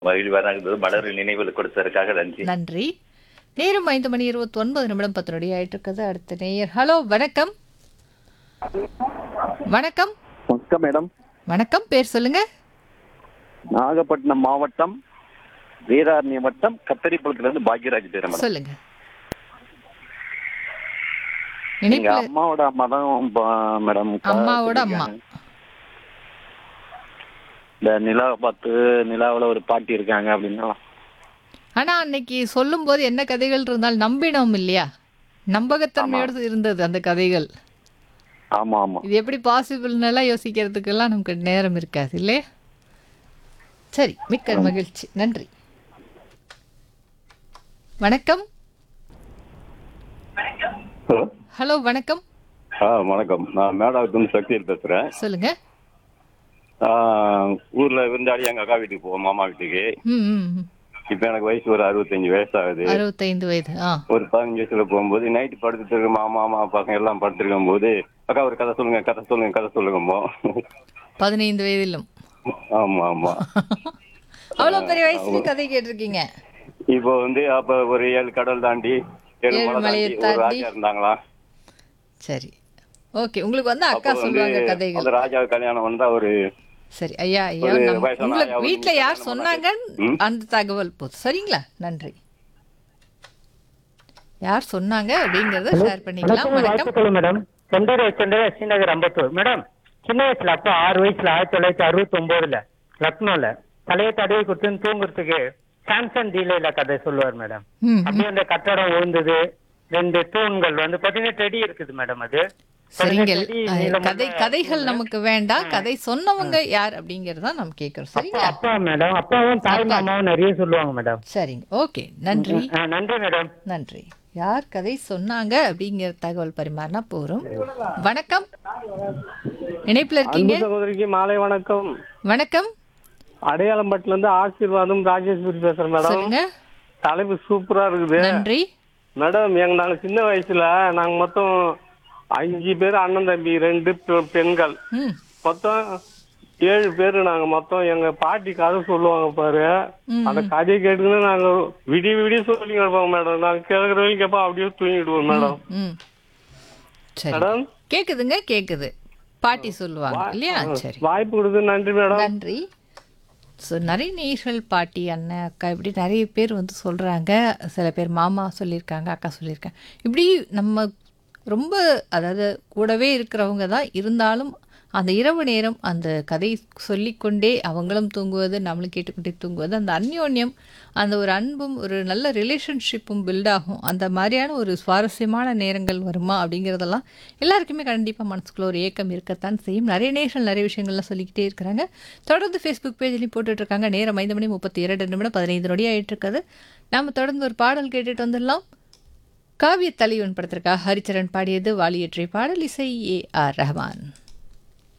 மகிழ்வாக இருந்தது மலர் நினைவில் கொடுத்ததற்காக நன்றி நன்றி நேரம் ஐந்து மணி இருபத்தி ஒன்பது நிமிடம் பத்து நொடி ஆயிட்டு இருக்குது அடுத்த நேயர் ஹலோ வணக்கம் வணக்கம் வணக்கம் மேடம் வணக்கம் பேர் சொல்லுங்க நாகப்பட்டினம் மாவட்டம் வீராரண்ய வட்டம் கத்தரிப்புலத்துல இருந்து பாக்யராஜ் பேர் மேடம் சொல்லுங்க எங்க இணைப்புல அம்மாவோட அம்மா தான் ப- மேடம் க- அம்மாவோட அம்மா இந்த நிலா பார்த்து நிலாவுல ஒரு பாட்டி இருக்காங்க அப்படின்னா ஆனா அன்னைக்கு சொல்லும்போது என்ன கதைகள் இருந்தாலும் நம்பினோம் இல்லையா நம்பகத்தன்மையோடு இருந்தது அந்த கதைகள் ஆமா ஆமா இது எப்படி பாசிபிள்னெல்லாம் யோசிக்கிறதுக்கெல்லாம் நமக்கு நேரம் இருக்காது இல்லையா சரி மிக்க மகிழ்ச்சி நன்றி வணக்கம் ஹலோ ஹலோ வணக்கம் ஆ வணக்கம் நான் மேடாவத்துலேருந்து சக்தியில் பேசுகிறேன் சொல்லுங்க ஊரில் விருந்தாடி எங்கள் அக்கா வீட்டுக்கு போவோம் மாமா வீட்டுக்கு ம் ம் ம். இப்போ எனக்கு வயசு ஒரு அறுபத்தஞ்சு வயசாகுது அறுபத்தைந்து வயது ஆ ஒரு பதினஞ்சு வயசுல போகும்போது நைட்டு படுத்துட்டு இருக்க மாமா மாமா பசங்க எல்லாம் படுத்துருக்கும் போது அக்கா ஒரு கதை சொல்லுங்க கதை சொல்லுங்க கதை சொல்லுங்கம்மோ பதினைந்து வயதிலும் ஆமா ஆமா அவ்வளோ பெரிய வயசுல கதை கேட்டிருக்கீங்க இப்போ வந்து அப்ப ஒரு ஏழு கடல் தாண்டி ஏழு ஏழு மலை மலையை தாண்டி ஒரு தாண்டி. ராஜா இருந்தாங்களா சரி ஓகே உங்களுக்கு வந்து அக்கா அப்போ வந்து சொல்லுவாங்க கதைகள் அந்த ராஜா கல்யாணம் வந்தா ஒரு சரி ஐயா ஐயா ஒரு நம்ம வயசான உங்களுக்கு ஆயா ஒரு வீட்டில் யார் கல்யாணம் சொன்னாங்க ம்? அந்த தகவல் போதும் சரிங்களா நன்றி யார் சொன்னாங்க அப்படிங்கறத ஷேர் பண்ணிக்கலாம் வணக்கம் வாழ்த்துக்கள் மேடம் செந்தூர் செந்தூர் ஸ்ரீநகர் அம்பத்தூர் மேடம் சின்ன வயசுல அப்ப ஆறு வயசுல ஆயிரத்தி தொள்ளாயிரத்தி அறுபத்தி ஒன்பதுல லக்னோல தலையை தடவி கொடுத்து தூங்குறதுக்கு சாம்சங் டீலைல கதை சொல்லுவார் மேடம் ம், அப்படியே அந்த கட்டடம் விழுந்தது ரெண்டு தூண்கள் வந்து பதினெட்டு அடி இருக்குது மேடம் அது சரிங்கள் பதினெட்டு அடி அஹ், நீளமுள்ள கதை கதைகள் நமக்கு வேண்டாம் கதை சொன்னவங்க யார் அப்படிங்கறத நம்ம கேட்கறோம் அப்பா சரிங்களா அப்பா மேடம் அப்பாவும் தாய் மாமாவும் நிறைய சொல்லுவாங்க மேடம் சரிங்க ஓகே நன்றி ஆ, நன்றி மேடம் நன்றி யார் கதை சொன்னாங்க அப்படிங்கிற தகவல் பரிமாறினா போறோம் வணக்கம் இணைப்புல இருக்கீங்க சகோதரிக்கு மாலை வணக்கம் வணக்கம் அடையாளம்பட்டுல இருந்து ஆசீர்வாதம் ராஜேஸ்வரி பேசுறேன் மேடம் சொல்லுங்க தலைப்பு சூப்பரா இருக்குது நன்றி மேடம் எங்க நாங்க சின்ன வயசுல நாங்க மொத்தம் அஞ்சு பேர் அண்ணன் தம்பி ரெண்டு பெ- பெண்கள் ம் மொத்தம் ஏழு பேர் நாங்க மொத்தம் எங்க பாட்டி கதை சொல்லுவாங்க பாரு ம், அந்த கதையை கேட்டுக்கின்னு நாங்க விடிய விடிய சொல்லி கிடப்போம் மேடம் நாங்க கேட்கற வரைக்கும் கேட்போம் அப்படியே தூங்கிடுவோம் மேடம் ம் சரி மேடம் கேக்குதுங்க கேக்குது பாட்டி சொல்லுவாங்க இல்லையா சரி வாய்ப்பு கொடுத்து நன்றி மேடம் நன்றி ஸோ நிறைய நேர்கள் பாட்டி அண்ணன் அக்கா இப்படி நிறைய பேர் வந்து சொல்கிறாங்க சில பேர் மாமா சொல்லியிருக்காங்க அக்கா சொல்லியிருக்காங்க இப்படி நம்ம ரொம்ப அதாவது கூடவே இருக்கிறவங்க தான் இருந்தாலும் அந்த இரவு நேரம் அந்த கதை சொல்லிக்கொண்டே அவங்களும் தூங்குவது நம்மளும் கேட்டுக்கொண்டே தூங்குவது அந்த அந்யோன்யம் அந்த ஒரு அன்பும் ஒரு நல்ல ரிலேஷன்ஷிப்பும் பில்ட் ஆகும் அந்த மாதிரியான ஒரு சுவாரஸ்யமான நேரங்கள் வருமா அப்படிங்கிறதெல்லாம் எல்லாருக்குமே கண்டிப்பாக மனசுக்குள்ள ஒரு ஏக்கம் இருக்கத்தான் செய்யும் நிறைய நேஷனல் நிறைய விஷயங்கள்லாம் சொல்லிக்கிட்டே இருக்கிறாங்க தொடர்ந்து ஃபேஸ்புக் பேஜ்லையும் போட்டுட்டு இருக்காங்க நேரம் ஐந்து மணி முப்பத்தி இரண்டு நிமிடம் பதினைந்து நொடி ஆயிட்டு இருக்குது நாம தொடர்ந்து ஒரு பாடல் கேட்டுட்டு வந்துடலாம் காவிய தலைவன் படத்திற்காக ஹரிச்சரன் பாடியது வாலியற்றை பாடல் இசை ஏ ஆர் ரஹ்மான்